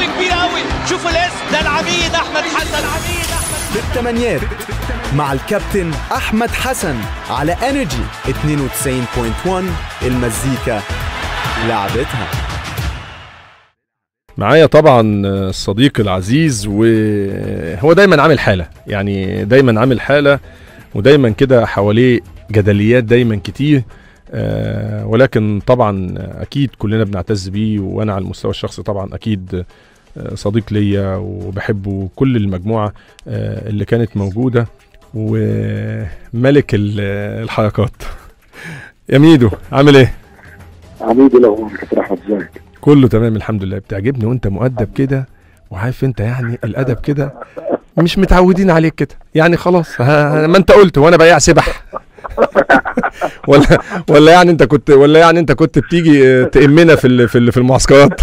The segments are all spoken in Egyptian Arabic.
كبيره قوي شوفوا الاسم ده العميد احمد حسن العميد احمد في الثمانيات مع الكابتن احمد حسن على انرجي 92.1 المزيكا لعبتها معايا طبعا الصديق العزيز وهو دايما عامل حاله يعني دايما عامل حاله ودايما كده حواليه جدليات دايما كتير آه ولكن طبعا اكيد كلنا بنعتز بيه وانا على المستوى الشخصي طبعا اكيد آه، صديق ليا وبحبه كل المجموعه آه، اللي كانت موجوده وملك ال- الحركات يا ميدو عامل ايه؟ عميد الاخبار كابتن احمد ازيك كله تمام الحمد لله بتعجبني وانت مؤدب كده وعارف انت يعني الادب كده مش متعودين عليك كده يعني خلاص ها ما انت قلت وانا بياع سبح ولا ولا يعني انت كنت ولا يعني انت كنت بتيجي اه، تأمنا في ال- في ال- في المعسكرات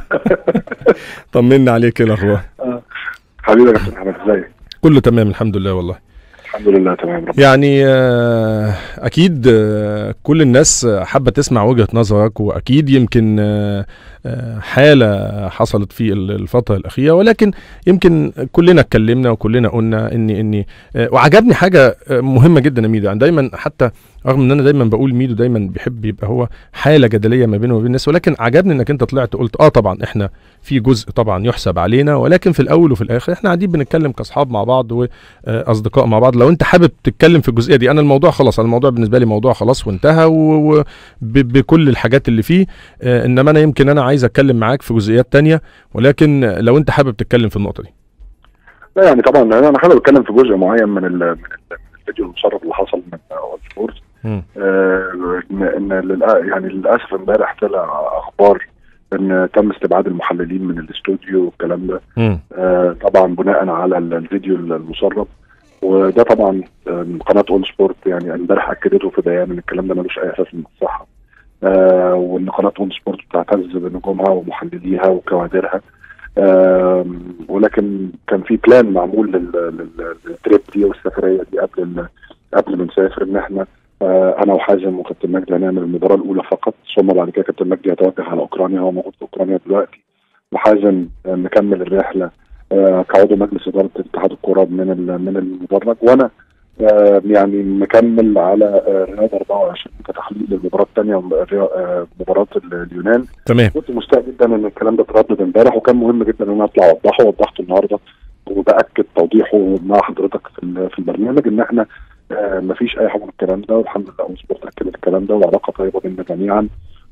طمنا عليك ايه الاخبار حبيبي يا كابتن احمد ازيك كله تمام الحمد لله والله الحمد لله تمام رب يعني آه، اكيد آه، كل الناس آه، حابه تسمع وجهه نظرك واكيد يمكن آه، آه، حاله حصلت في ال- الفتره الاخيره ولكن يمكن كلنا اتكلمنا وكلنا قلنا ان ان آه، وعجبني حاجه آه، مهمه جدا يا ميدو يعني دايما حتى رغم ان انا دايما بقول ميدو دايما بيحب يبقى هو حاله جدليه ما بينه وبين الناس ولكن عجبني انك انت طلعت قلت اه طبعا احنا في جزء طبعا يحسب علينا ولكن في الاول وفي الاخر احنا قاعدين بنتكلم كاصحاب مع بعض واصدقاء مع بعض لو انت حابب تتكلم في الجزئيه دي انا الموضوع خلاص أنا الموضوع بالنسبه لي موضوع خلاص وانتهى وبكل الحاجات اللي فيه آه، انما انا يمكن انا عايز اتكلم معاك في جزئيات تانية ولكن لو انت حابب تتكلم في النقطه دي لا يعني طبعا انا حابب اتكلم في جزء معين من ال من, ال من الفيديو المشرف اللي حصل من اول سبورت مم. آه ان إن للأ- يعني للاسف امبارح طلع اخبار ان تم استبعاد المحللين من الاستوديو والكلام ده مم. آه طبعا بناء على ال- الفيديو المسرب وده طبعا آه، قناه اول سبورت يعني امبارح اكدته في بيان ان الكلام ده ملوش اي اساس من الصحه آه وان قناه اون سبورت بتعتز بنجومها ومحلليها وكوادرها آم، ولكن كان في بلان معمول لل- لل- للتريب دي والسفريه دي قبل ال- قبل ما نسافر ان احنا آه، انا وحازم وكابتن مجدي هنعمل المباراه الاولى فقط ثم بعد كده كابتن مجدي هيتوجه على اوكرانيا هو موجود في اوكرانيا دلوقتي وحازم آه، مكمل الرحله آه، كعضو مجلس اداره اتحاد الكره من ال- من المدرج وانا آه، يعني مكمل على آه، رياض 24 كتحليل للمباراه الثانيه مباراه ال- اليونان تمام كنت مستاء جدا ان الكلام ده اتردد امبارح وكان مهم جدا ان انا اطلع اوضحه ووضحته النهارده وباكد توضيحه مع حضرتك في ال- في البرنامج ان احنا آه مفيش اي حاجه من الكلام ده والحمد لله اون سبورت اكدت الكلام ده وعلاقه طيبه بيننا جميعا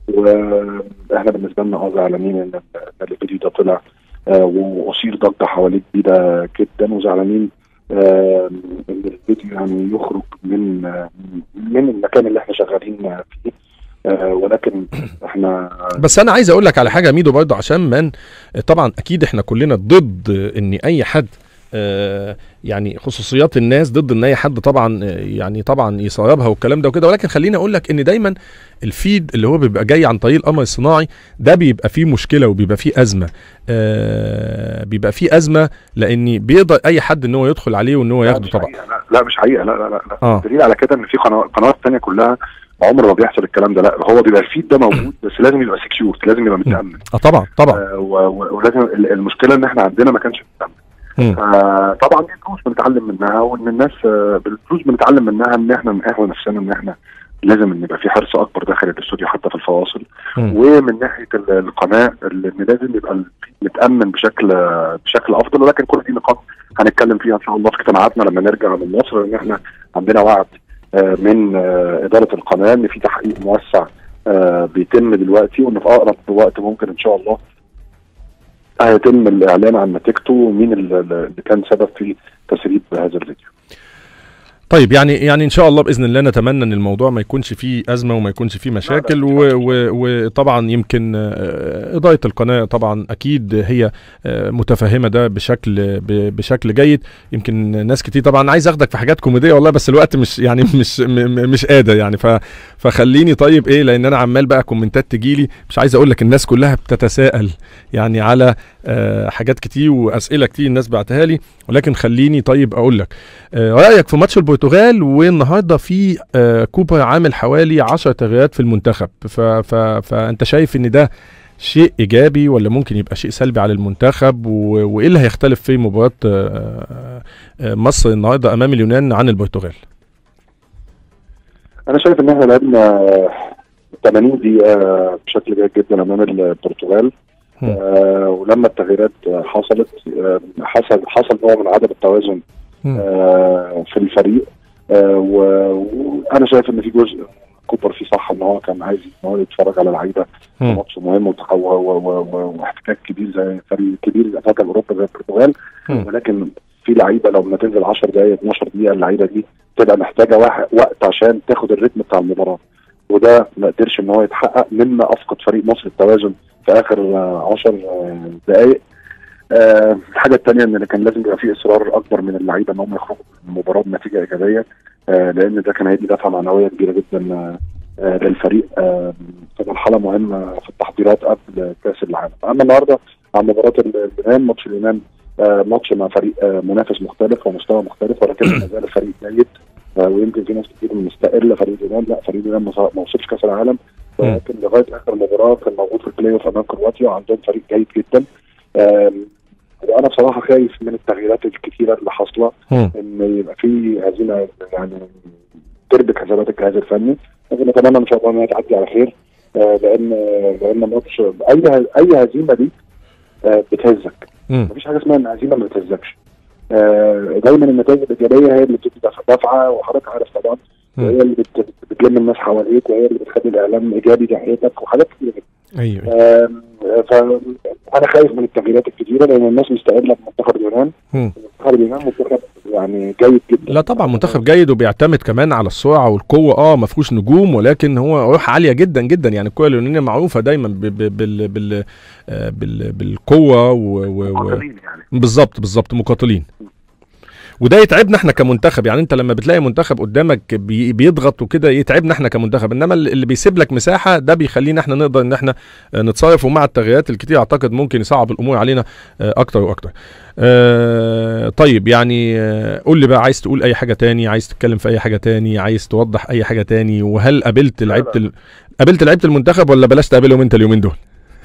واحنا بالنسبه لنا اه زعلانين ان إن الفيديو ده طلع آه واثير ضجه حواليه كبيره جدا وزعلانين آه ان الفيديو يعني يخرج من آه من المكان اللي احنا شغالين فيه آه ولكن احنا بس انا عايز اقول لك على حاجه يا ميدو برضه عشان من طبعا اكيد احنا كلنا ضد ان اي حد آه، يعني خصوصيات الناس ضد ان اي حد طبعا آه، يعني طبعا يصيبها والكلام ده وكده ولكن خليني اقول لك ان دايما الفيد اللي هو بيبقى جاي عن طريق القمر الصناعي ده بيبقى فيه مشكله وبيبقى فيه ازمه آه، بيبقى فيه ازمه لان بيقدر اي حد ان هو يدخل عليه وان هو لا ياخده مش طبعا حقيقة، لا, لا مش حقيقه لا لا لا, لا. آه. الدليل على كده ان في قنوات القنوات الثانيه كلها عمر ما بيحصل الكلام ده لا هو بيبقى الفيد ده موجود بس لازم يبقى سكيور لازم يبقى متامن اه طبعا طبعا آه و- و- ولازم ال- المشكله ان احنا عندنا ما كانش متامن مم. فطبعا دي دروس بنتعلم منها وان الناس آه، بالدروس بنتعلم منها ان احنا نأهل نفسنا ان احنا لازم ان يبقى في حرص اكبر داخل الاستوديو حتى في الفواصل مم. ومن ناحيه ال- القناه اللي ان لازم يبقى الفيد متامن بشكل بشكل افضل ولكن كل دي نقاط هنتكلم فيها ان شاء الله في اجتماعاتنا لما نرجع من مصر ان احنا عندنا وعد آه، من آه، اداره القناه ان في تحقيق موسع آه، بيتم دلوقتي وان في اقرب وقت ممكن ان شاء الله هيتم الاعلان عن نتيجته ومين اللي اللي كان سبب في تسريب هذا الفيديو. طيب يعني يعني ان شاء الله باذن الله نتمنى ان الموضوع ما يكونش فيه ازمه وما يكونش فيه مشاكل و- و- وطبعا يمكن آه، اداره القناه طبعا اكيد هي آه، متفهمه ده بشكل ب- بشكل جيد يمكن ناس كتير طبعا عايز اخدك في حاجات كوميديه والله بس الوقت مش يعني مش م- م- مش قادر يعني ف فخليني طيب ايه لان انا عمال بقى كومنتات تجيلي مش عايز اقول لك الناس كلها بتتساءل يعني على آه، حاجات كتير واسئله كتير الناس بعتها لي ولكن خليني طيب اقول لك آه، رايك في ماتش البرتغال والنهارده في آه، كوبر عامل حوالي 10 تغييرات في المنتخب ف ف فانت شايف ان ده شيء ايجابي ولا ممكن يبقى شيء سلبي على المنتخب و- وايه اللي هيختلف في مباراه آه، آه، مصر النهارده امام اليونان عن البرتغال انا شايف ان احنا لعبنا 80 دقيقه بشكل جيد جدا امام البرتغال مم. آه ولما التغييرات آه، حصلت آه حصل حصل نوع من عدم التوازن مم. آه في الفريق آه و- وانا شايف ان في جزء كوبر فيه صح ان هو كان عايز ان هو يتفرج على لعيبه في مم. ماتش مهم وتح- و- و- و- و- واحتكاك كبير زي فريق كبير زي فريق اوروبا زي البرتغال مم. ولكن في لعيبه لو ما تنزل 10 دقائق 12 دقيقه اللعيبه دي تبقى محتاجه واحد وقت عشان تاخد الريتم بتاع المباراه وده ما قدرش ان هو يتحقق مما افقد فريق مصر التوازن في اخر 10 دقائق آه، الحاجه الثانيه ان كان لازم يبقى في اصرار اكبر من اللعيبه ان هم يخرجوا من المباراه بنتيجه ايجابيه آه، لان ده كان هيدي دفعه معنويه كبيره جدا آه، آه، للفريق آه، في مرحله مهمه في التحضيرات قبل كاس العالم اما النهارده عن مباراه اليونان ماتش اليونان آه، ماتش مع فريق آه، منافس مختلف ومستوى مختلف ولكن ما زال فريق جيد آه، ويمكن في ناس كتير مستقله فريق اليونان لا فريق اليونان ما صار- ما وصلش كاس العالم ولكن لغايه اخر مباراه كان موجود في البلاي اوف امام كرواتيا وعندهم فريق جيد جدا آم، وانا بصراحه خايف من التغييرات الكتيره اللي حاصله مم. ان يبقى في هزيمه يعني تربك حسابات الجهاز الفني لكن اتمنى ان شاء الله انها تعدي على خير آه، لان لان ماتش اي اي هزيمه دي آه، بتهزك مم. مفيش حاجه اسمها ان هزيمه ما بتهزكش آه، دايما النتائج الايجابيه هي اللي بتدي دفع- دفعه وحضرتك عارف طبعا مم. وهي اللي بت- بتلم الناس حواليك وهي اللي بتخلي الاعلام ايجابي ناحيتك وحاجات كتير جدا ايوه آم، فانا خايف من التغييرات الكتيره لان الناس مستقله بمنتخب اليونان مم. منتخب اليونان منتخب يعني جيد جدا لا طبعا منتخب جيد وبيعتمد كمان على السرعه والقوه اه ما فيهوش نجوم ولكن هو روح عاليه جدا جدا يعني الكره اليونانيه معروفه دايما ب- ب- بال بال آه، بال بالقوه و- و- و- مقاتلين يعني بالظبط بالظبط مقاتلين وده يتعبنا احنا كمنتخب يعني انت لما بتلاقي منتخب قدامك بي- بيضغط وكده يتعبنا احنا كمنتخب انما اللي اللي بيسيب لك مساحه ده بيخلينا احنا نقدر ان احنا آه، نتصرف ومع التغييرات الكتير اعتقد ممكن يصعب الامور علينا آه، اكتر واكتر آه، طيب يعني آه، قول لي بقى عايز تقول اي حاجه تاني عايز تتكلم في اي حاجه تاني عايز توضح اي حاجه تاني وهل قابلت لعيبه ال... قابلت لعيبه المنتخب ولا بلاش تقابلهم انت اليومين دول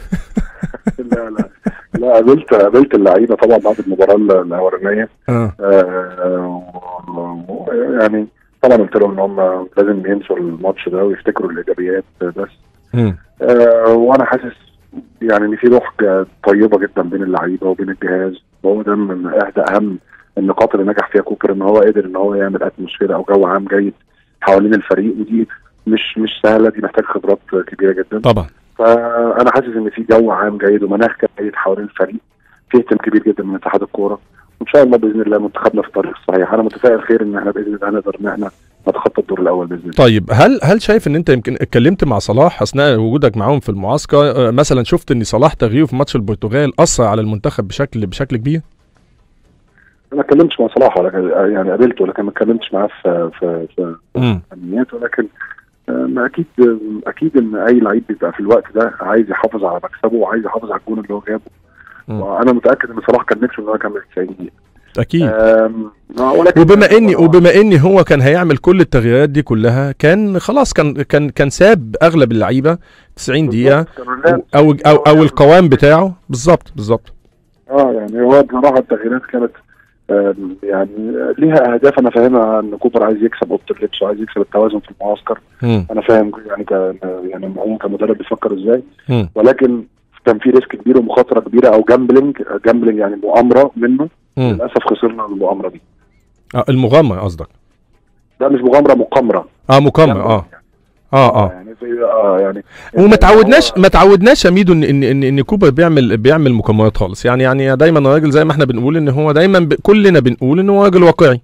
لا لا لا قابلت قابلت اللعيبه طبعا بعد المباراه ال- الاولانيه اه آه، و- و- يعني طبعا قلت لهم ان هم لازم ينسوا الماتش ده ويفتكروا الايجابيات بس مم. آه، وانا حاسس يعني ان في روح ج- طيبه جدا بين اللعيبه وبين الجهاز وهو ده من احدى اهم النقاط اللي نجح فيها كوبر ان هو قدر ان هو يعمل اتموسفير او جو عام جيد حوالين الفريق ودي مش مش سهله دي محتاج خبرات كبيره جدا طبعا فانا حاسس ان في جو عام جيد ومناخ جيد حوالين الفريق في اهتمام كبير جدا من اتحاد الكوره وان شاء الله باذن الله منتخبنا في الطريق الصحيح انا متفائل خير ان احنا باذن الله نقدر ان احنا نتخطى الدور الاول باذن الله طيب هل هل شايف ان انت يمكن اتكلمت مع صلاح اثناء وجودك معاهم في المعسكر آه، مثلا شفت ان صلاح تغييره في ماتش البرتغال اثر على المنتخب بشكل بشكل كبير؟ انا ما اتكلمتش مع صلاح ولا يعني قابلته لكن ما اتكلمتش معاه في في في امم فنيات ولكن آه، ما اكيد اكيد ان اي لعيب بيبقى في الوقت ده عايز يحافظ على مكسبه وعايز يحافظ على الجون اللي هو جابه مم. وانا متاكد ان صلاح كان نفسه ان هو يكمل 90 دقيقه اكيد آم، آه، ولكن وبما اني وبما اني هو كان هيعمل كل التغييرات دي كلها كان خلاص كان كان كان ساب اغلب اللعيبه 90 دقيقه بالظبط، كانوا الناس- او او او القوام بتاعه بالظبط بالظبط اه يعني هو بصراحه التغييرات كانت آم، يعني ليها اهداف انا فاهمها ان كوبر عايز يكسب اوضه اللبس وعايز يكسب التوازن في المعسكر مم. انا فاهم يعني ك يعني هو كمدرب بيفكر ازاي مم. ولكن كان في ريسك كبير ومخاطره كبيره او جامبلينج جامبلينج يعني مؤامره منه مم. للاسف خسرنا المؤامره دي آه المغامره قصدك ده مش مغامره مقامره اه مغامره اه اه اه يعني زي اه يعني وما تعودناش هو- ما تعودناش يا ميدو ان ان ان, إن كوبر بيعمل بيعمل مكملات خالص يعني يعني دايما راجل زي ما احنا بنقول ان هو دايما ب... كلنا بنقول ان هو راجل واقعي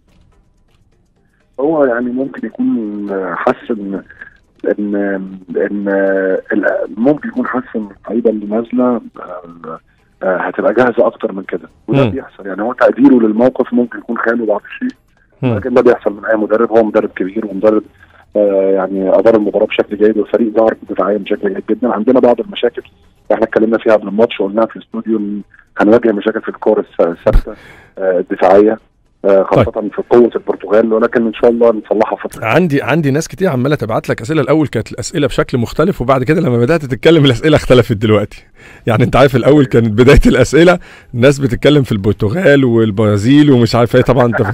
هو يعني ممكن يكون حاسس ان ان ان ال- ممكن يكون حاسس ان اللعيبه اللي نازله آه، آه، هتبقى جاهزه اكتر من كده وده مم. بيحصل يعني هو تقديره للموقف ممكن يكون خانه بعض الشيء مم. لكن ده بيحصل من اي مدرب هو مدرب كبير ومدرب آه، يعني ادار المباراه بشكل جيد والفريق ظهر دفاعيا بشكل جيد جدا عندنا بعض المشاكل احنا اتكلمنا فيها قبل الماتش وقلناها في الاستوديو إن هنواجه مشاكل في الكور الس- الثابته آه، الدفاعيه آه، خاصه في قوه البرتغال ولكن ان شاء الله نصلحها فتره عندي عندي ناس كتير عماله تبعت لك اسئله الاول كانت الاسئله بشكل مختلف وبعد كده لما بدات تتكلم الاسئله اختلفت دلوقتي يعني انت عارف الاول كانت بدايه الاسئله الناس بتتكلم في البرتغال والبرازيل ومش عارف ايه طبعا انت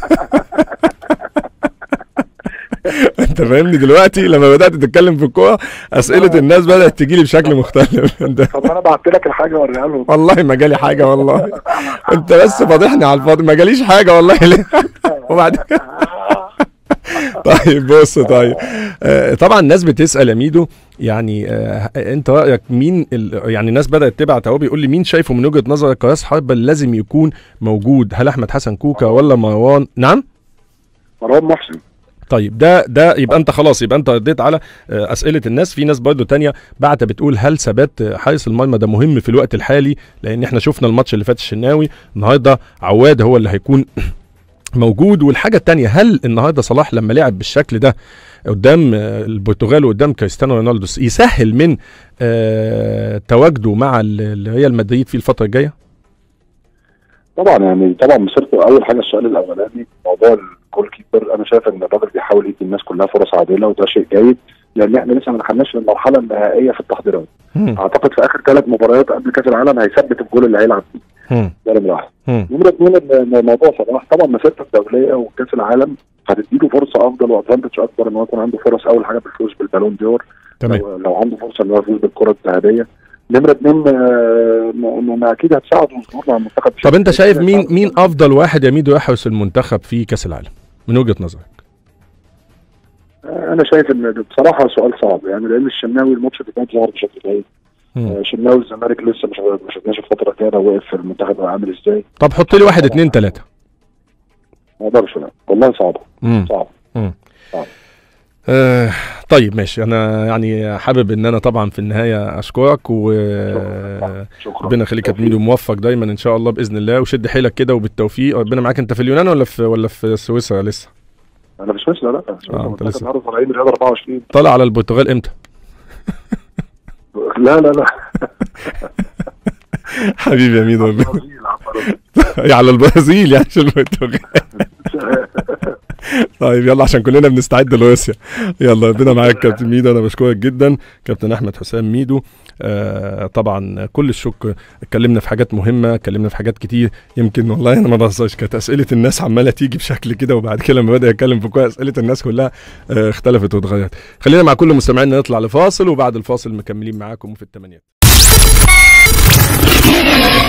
انت فاهمني دلوقتي لما بدات تتكلم في الكوره اسئله الناس بدات تجي لي بشكل مختلف انت طب انا بعت لك الحاجه اوريها لهم والله ما جالي حاجه والله انت بس فاضحني على الفاضي ما جاليش حاجه والله ليه وبعدين طيب بص طيب آه، طبعا الناس بتسال يا ميدو يعني آه، انت رايك مين ال... يعني الناس بدات تبعت اهو بيقول لي مين شايفه من وجهه نظرك كراس حربه اللي لازم يكون موجود هل احمد حسن كوكا ولا مروان نعم مروان محسن طيب ده ده يبقى انت خلاص يبقى انت رديت على آه، اسئله الناس في ناس برضو تانية بعت بتقول هل ثبات آه، حارس المرمى ده مهم في الوقت الحالي لان احنا شفنا الماتش اللي فات الشناوي النهارده عواد هو اللي هيكون موجود والحاجه التانية هل النهارده صلاح لما لعب بالشكل ده قدام آه، البرتغال وقدام كريستيانو رونالدو يسهل من آه، تواجده مع ال- اللي هي المدريد في الفتره الجايه طبعا يعني طبعا مسيرته اول حاجه السؤال الاولاني موضوع الجول كيبر انا شايف ان الراجل بيحاول يدي الناس كلها فرص عادله وده شيء جيد لان احنا لسه ما دخلناش للمرحله النهائيه في التحضيرات مم. اعتقد في اخر ثلاث مباريات قبل كاس العالم هيثبت الجول اللي هيلعب فيه مم. ده نمره واحد مم. نمره اثنين ان إن موضوع صلاح طبعا مسيرته الدوليه وكاس العالم هتديله فرصه افضل وادفانتج اكبر ان هو يكون عنده فرص اول حاجه بالفوز بالبالون دور تمام لو, لو عنده فرصه ان هو يفوز بالكره الذهبيه نمره اثنين آه، إن- إن اكيد هتساعده الظهور مع المنتخب طب انت بشكل شايف كبير. مين هتساعده مين افضل واحد يا ميدو يحرس المنتخب في كاس العالم من وجهه نظرك انا شايف ان ده بصراحه سؤال صعب يعني لان الشناوي الماتش اللي فات ظهر بشكل جيد مم. آه، شناوي الزمالك لسه مش ما شفناش الفتره الجايه واقف في المنتخب عامل ازاي طب حط لي واحد اتنين تلاته ما اقدرش لا والله صعبه مم. صعبه آه طيب ماشي انا يعني حابب ان انا طبعا في النهايه اشكرك وربنا شكرا يخليك يا ميدو موفق دايما ان شاء الله باذن الله وشد حيلك كده وبالتوفيق ربنا معاك انت في اليونان ولا في ولا في سويسرا لسه انا في سويسرا لا آه، أنت لسه. النهارده طالعين رياض 24 طالع على البرتغال امتى لا لا لا حبيبي يا ميدو برازيل، على برازيل. على البرازيل يعني مش البرتغال طيب يلا عشان كلنا بنستعد لروسيا يلا ربنا معاك كابتن ميدو انا بشكرك جدا كابتن احمد حسام ميدو آه طبعا كل الشكر اتكلمنا في حاجات مهمه اتكلمنا في حاجات كتير يمكن والله انا ما بهزرش كانت اسئله الناس عماله تيجي بشكل كده وبعد كده لما بدا يتكلم في كوره اسئله الناس كلها آه اختلفت واتغيرت خلينا مع كل مستمعينا نطلع لفاصل وبعد الفاصل مكملين معاكم في الثمانيات